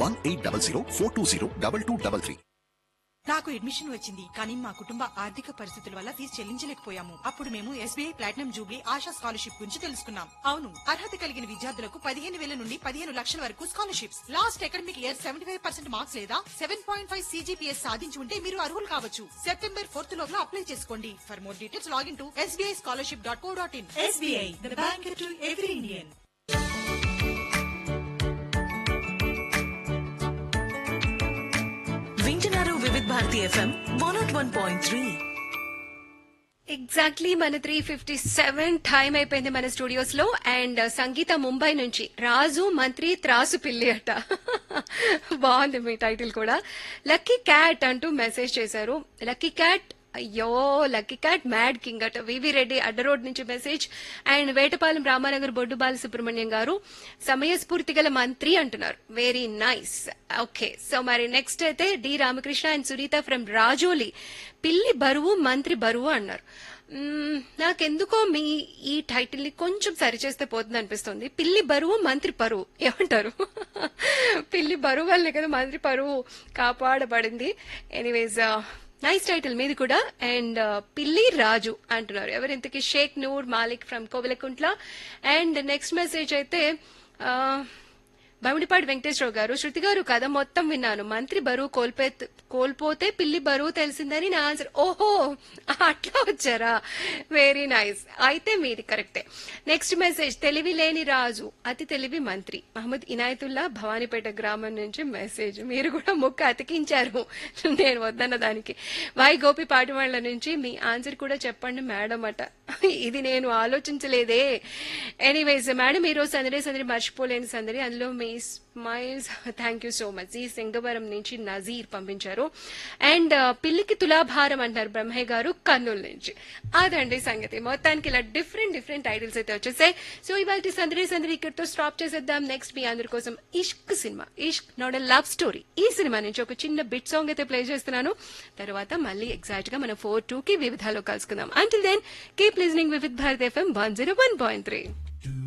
one eight double zero four two zero double two double three నాకు admission వచ్చింది కానీ మా కుటుంబ ఆర్థిక పరిస్థితుల వల్ల ఫీజు చెల్లించలేకపోయాము అప్పుడు మేము SBI platinum jubilee Asha scholarship గురించి తెలుసుకున్నాం అవును అర్హత కలిగిన విద్యార్థులకు పదిహేను వేల నుండి పదిహేను లక్షల వరకు scholarships last academic year seventy five percent marks లేదా సెవెన్ పాయింట్ ఫైవ్ సీజీపీఎస్ సాధించి ఉంటే మీరు అర్హులు కావచ్చు సెప్టెంబర్ ఫోర్త్ లోపల అప్లై చేసుకోండి for more details login to SBI scholarship dot co dot in SBI the bank to every Indian వింటున్నారు Vividh Bharati FM one not one point three exactly మన three fifty seven time అయిపోయింది మన studios లో and సంగీత ముంబై నుంచి రాజు మంత్రి త్రాసు పిల్లి అట బాగుంది మీ టైటిల్ కూడా లక్కీ క్యాట్ అంటూ మెసేజ్ చేశారు లక్కీ క్యాట్ అయ్యో లక్కీ క్యాట్ మ్యాడ్ కింగ్ అట వివి రెడ్డి అడ్డ రోడ్ నుంచి మెసేజ్ అండ్ వేటపాలెం రామానగర్ బొడ్డు బాలసుబ్రహ్మణ్యం గారు సమయస్ఫూర్తి గల మంత్రి అంటున్నారు వెరీ నైస్ ఓకే సో మరి నెక్స్ట్ అయితే D Ramakrishna and Sunitha from Rajoli పిల్లి బరువు మంత్రి బరువు అన్నారు మ్మ్, నాకెందుకో మీ ఈ టైటిల్ ని కొంచెం సరిచేస్తే పోతుంది అనిపిస్తుంది పిల్లి బరువు మంత్రి పరువు ఏమంటారు పిల్లి బరువు వల్లే కదా మంత్రి పరువు కాపాడబడింది ఎనీవేస్ నైస్ టైటిల్ మీది కూడా అండ్ పిల్లి రాజు అంటున్నారు ఎవరింతకి Sheikh Noor Malik from Kovilakuntla and next message అయితే ఆ, బమిడిపాటి వెంకటేశ్వరరావు గారు శృతి గారు కథ మొత్తం విన్నాను మంత్రి బరువు కోల్పే కోల్పోతే పిల్లి బరువు తెలిసిందని నా ఆన్సర్ ఓహో అట్లా వచ్చారా వెరీ నైస్ అయితే మీది కరెక్టే నెక్స్ట్ మెసేజ్ తెలివి లేని రాజు అతి తెలివి మంత్రి మహమ్మద్ ఇనాయతుల్లా భవానీపేట గ్రామం నుంచి మెసేజ్ మీరు కూడా ముక్క అతికించారు నేను వద్దన్న దానికి వై గోపి పాటివాళ్ల నుంచి మీ ఆన్సర్ కూడా చెప్పండి మేడం అట ఇది నేను ఆలోచించలేదే ఎనీవేస్ మేడం ఈ రోజు సందడి సందడి మర్చిపోలేని సందడి అందులో మీ smiles thank you so much ఈ సింగవరం నుంచి నజీర్ పంపించారు అండ్ పిల్లికి తులాభారం అంటారు బ్రహ్మయ్య గారు కర్నూలు నుంచి అదండి సంగతి మొత్తానికి ఇలా డిఫరెంట్ డిఫరెంట్ టైటిల్స్ అయితే వచ్చేసాయి సో ఇవాళ సందడి సందడి ఇక్కడితో స్టాప్ చేసేద్దాం నెక్స్ట్ మీ అందరి కోసం Ishq cinema Ishq not love story ఈ సినిమా నుంచి ఒక చిన్న బిట్ సాంగ్ అయితే ప్లే చేస్తున్నాను తర్వాత మళ్ళీ ఎగ్జాక్ట్ గా మనం ఫోర్ టూ కి వివిధాలో కలుసుకుందాం until then keep listening Vividh Bharat FM one zero one point three